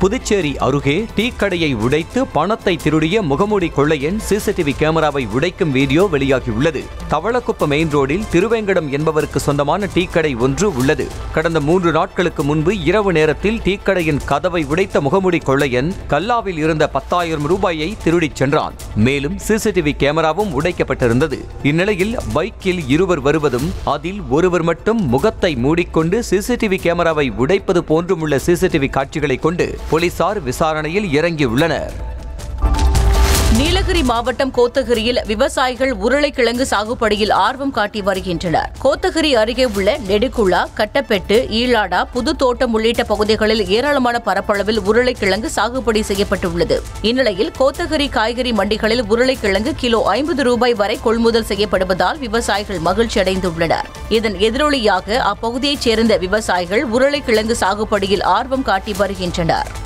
புதுச்சேரி அருகே டீ கடையை உடைத்து பணத்தை திருடிய முகமூடி கொள்ளையன் சிசிடிவி கேமராவை உடைக்கும் வீடியோ வெளியாகியுள்ளது தவளக்குப்பம் மெயின் ரோடில் திருவேங்கடம் என்பவருக்கு சொந்தமான டீ கடை ஒன்று உள்ளது கடந்த மூன்று நாட்களுக்கு முன்பு இரவு நேரத்தில் டீ கடையின் கதவை உடைத்த முகமூடி கொள்ளையன் கல்லாவில் இருந்த பத்தாயிரம் ரூபாயை திருடிச் சென்றான் மேலும் சிசிடிவி கேமராவும் உடைக்கப்பட்டிருந்தது இந்நிலையில் பைக்கில் இருவர் வருவதும் அதில் ஒருவர் மட்டும் முகத்தை மூடிக்கொண்டு சிசிடிவி கேமராவை உடைப்பது போன்றும் உள்ள சிசிடிவி காட்சிகளை கொண்டு போலீசார் விசாரணையில் இறங்கியுள்ளனர் நீலகிரி மாவட்டம் கோத்தகிரியில் விவசாயிகள் உருளைக்கிழங்கு சாகுபடியில் ஆர்வம் காட்டி வருகின்றனர் கோத்தகிரி அருகே உள்ள நெடுக்குழா கட்டப்பெட்டு ஈளாடா புது தோட்டம் உள்ளிட்ட பகுதிகளில் ஏராளமான பரப்பளவில் உருளைக்கிழங்கு சாகுபடி செய்யப்பட்டுள்ளது இந்நிலையில் கோத்தகிரி காய்கறி மண்டிகளில் உருளைக்கிழங்கு கிலோ ஐம்பது ரூபாய் வரை கொள்முதல் செய்யப்படுவதால் விவசாயிகள் மகிழ்ச்சி அடைந்துள்ளனர் இதன் எதிரொலியாக அப்பகுதியைச் சேர்ந்த விவசாயிகள் உருளைக்கிழங்கு சாகுபடியில் ஆர்வம் காட்டி வருகின்றனர்